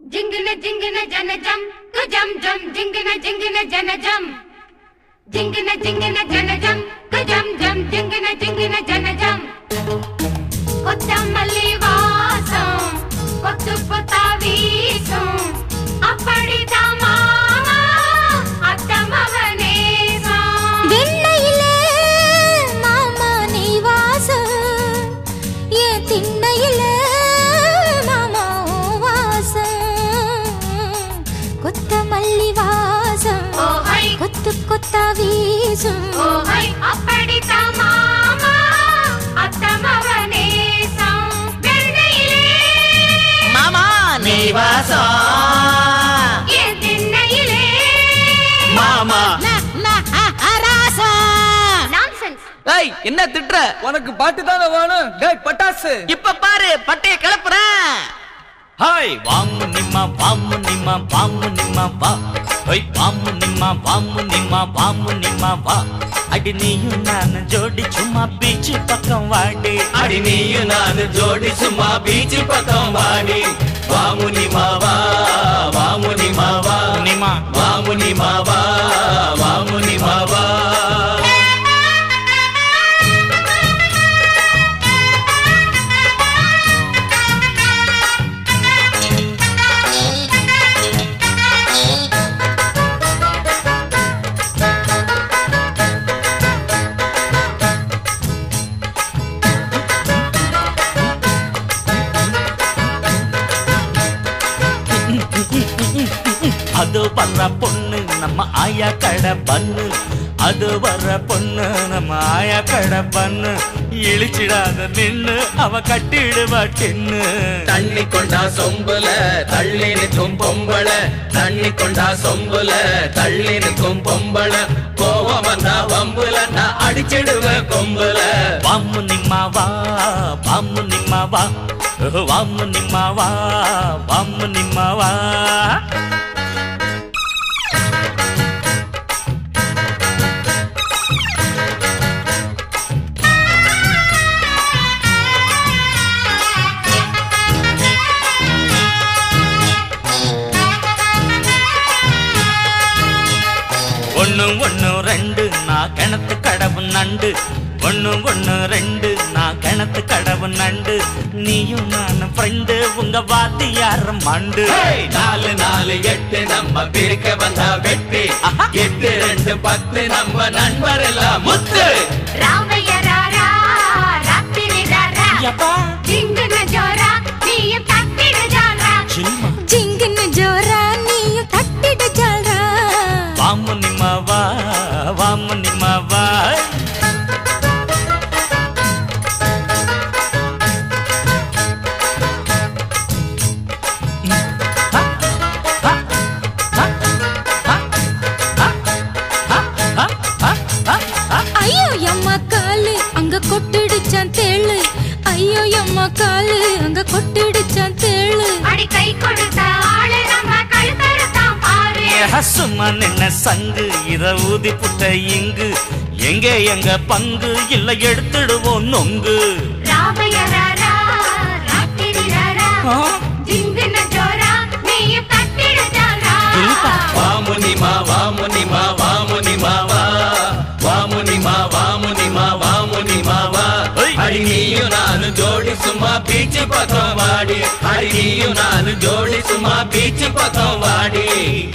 జింగిన జింగిన జన జం కుజం జం జింగిన జింగిన జన జం జింగిన జింగిన జన జం కుజం జం జింగిన జింగిన జన జం కొత్త మల్లి వాసం కొత్త కొత్త వీసం அப்படிதாமா அத்தமவனேசம் வெண்ணையிலே மாமா நீ வாசம் என் திண்ணையிலே மாமா உன் வாசம் கொத்தமல்லி வாசம் ஓஹை கொத்து கொத்தா வீசும் ஓஹை அப்படிதான் மாமா அத்தமவனேசம் வெண்ணையிலே மாமா நீ வாசம் என் திண்ணையிலே மாமா நான்சென்ஸ் ஏய் என்ன திட்டுற உனக்கு பாட்டு தானே வேணும் டேய் பட்டாசு இப்ப பாரு பட்டைய கிளப்புறேன் ಹಾಯ್ ವಾಮು ನಿಮ್ಮ ವಾಮು ನಿಮ್ಮ ವಾಮು ನಿಮ್ಮ ವಾ ಹೊಯ್ ವಾಮು ನಿಮ್ಮ ವಾಮು ನಿಮ್ಮ ವಾಮು ನಿಮ್ಮ ವಾ ಅಡಿ ನೀಯು ನಾನು ಜೋಡಿ ಚುಮ್ಮಾ ಬೀಚ್ ಪಕ್ಕಂ ವಾಡಿ அடி நீயும் நானு ஜோடி சும்மா பீச்சு பக்கம் வாடி வாமுனி மாவா வாமுனி மாவா ನಿಮ್ಮ வாமுனி மாவா வாமுனி மாவா அது வர்ற பொண்ணு நம்ம ஆயா கடை பண்ணு அது வர்ற பொண்ணு நம்ம ஆயா கடை பண்ணு இழிச்சிடாத நின்னு அவ கட்டிடுவா டின்னு தண்ணி கொண்டா சொம்புல தள்ளி நிற்கும் பொம்பள தண்ணி கொண்டா சொம்புல தள்ளி நிற்கும் பொம்பள கோவம் வந்தா வம்புல நான் அடிச்சிடுவேன் கொம்புல வாமு ನಿಮ್ಮ ವಾ ವಾಮು ನಿಮ್ಮ ವಾ ವಾಮು ನಿಮ್ಮ ವಾ ವಾಮು ನಿಮ್ಮ ವಾ ஒண்ணு ஒண்ணு ரெண்டு நான் கிணத்து கடவு நண்டு ஒண்ணு ஒண்ணு ரெண்டு நான் கிணத்து கடவு நண்டு நீயும் நானும் ஃப்ரெண்டு உங்க வாத்தியார மண்டு ஹேய், நாலு நாலு எட்டு நம்ம பிரிக்க வந்தா வெட்டி எட்டு ரெண்டு பத்து நம்ம நண்பர் எல்லாம் முத்து ராமைய ராரா ராத்திரி ராரா யப்பா ஜிங்குன ஜோரா நீயும் தட்டிடு ஜாரா சில்மா ஜிங்குன்னு ஜோரா நீயும் தட்டிட ஜாலரா வாமு ನಿಮ್ಮ ವಾ வாமு ನಿಮ್ಮ ವಾ ஐயோ எம்மா காலு அங்க கொட்டிடுச்சான் தேளு ஐயோ எம்மா காலு அங்க கொட்டிடுச்சான் தேளு அடி கை கொடுத்த ஆளு நம்ம கழுத்தறுத்தான் பாரு சும்மா நின்ன சங்கு இத ஊதி புட்ட இங்கு எங்க எங்க பங்கு இல்ல எடுத்துடுவோம் நொங்கு ராமைய ராரா ராத்திரி ராரா ஜிங்குன ஜோரா நீயும் தட்டிடு ஜாரா வாமுனி மா வாமுனி மா வாமுனி மாவா வாமுனி மா வாமுனி மா வாமுனி மாவா ஹேய். அடி நீயும் நானு ஜோடி சும்மா பீச்சு பக்கம் வாடி அடி நீயும் நானு ஜோடி சும்மா பீச்சு பக்கம் வாடி